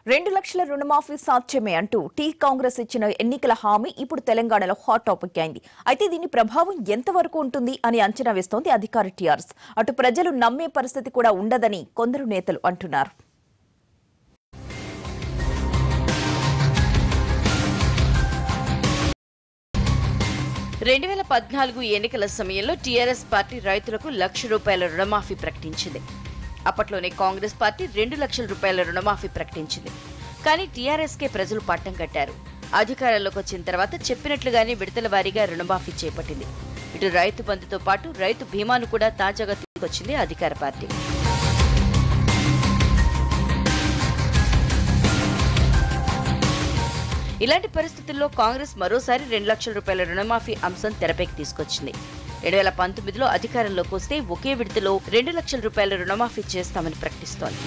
రెండు లక్షల రుణమాఫీ సాధ్యమే అంటూ టీ కాంగ్రెస్ ఇచ్చిన ఎన్నికల హామీ ఇప్పుడు తెలంగాణలో హాట్ టాపిక్ అయింది అయితే దీని ప్రభావం ఎంతవరకు ఉంటుంది అని అంచనా వేస్తోంది అధికార టీఆర్ఎస్ అటు ప్రజలు నమ్మే పరిస్థితి కూడా ఉండదని కొందరు నేతలు అంటున్నారు రెండు వేల పద్నాలుగు ఎన్నికల సమయంలో టీఆర్ఎస్ పార్టీ రైతులకు లక్ష రూపాయల రుణమాఫీ ప్రకటించింది అప్పట్లోనే కాంగ్రెస్ పార్టీ రెండు లక్షల రూపాయల రుణమాఫీ ప్రకటించింది కానీ టీఆర్ఎస్కే ప్రజలు పట్టం కట్టారు అధికారంలోకి వచ్చిన తర్వాత చెప్పినట్లుగానే విడతల వారీగా రుణమాఫీ చేపట్టింది ఇటు రైతు బంధుతో పాటు రైతు బీమాను కూడా తాజాగా తీసుకొచ్చింది అధికార పార్టీ ఇలాంటి పరిస్థితుల్లో కాంగ్రెస్ మరోసారి రెండు లక్షల రూపాయల రుణమాఫీ అంశం తెరపైకి తీసుకొచ్చింది రెండు వేల పంతొమ్మిదిలో అధికారంలోకి వస్తే ఒకే విడతలో రెండు లక్షల రూపాయల రుణమాఫీ చేస్తామని ప్రకటిస్తోంది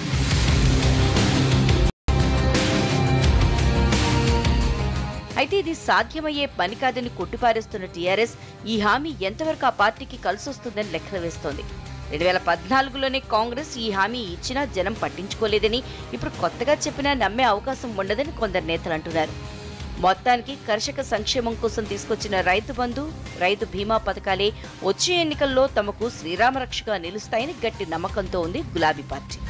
అయితే ఇది సాధ్యమయ్యే పని కాదని కొట్టిపారేస్తున్న టీఆర్ఎస్ ఈ హామీ ఎంతవరకు ఆ పార్టీకి కలిసొస్తుందని లెక్కలు వేస్తోంది రెండు వేల పద్నాలుగులోనే కాంగ్రెస్ ఈ హామీ ఇచ్చినా జనం పట్టించుకోలేదని ఇప్పుడు కొత్తగా చెప్పినా నమ్మే అవకాశం ఉండదని కొందరు నేతలు అంటున్నారు మొత్తానికి కర్షక సంక్షేమం కోసం తీసుకొచ్చిన రైతు బంధు రైతు బీమా పథకాలే వచ్చే ఎన్నికల్లో తమకు శ్రీరామరక్షగా నిలుస్తాయని గట్టి నమ్మకంతో ఉంది గులాబీ పార్టీ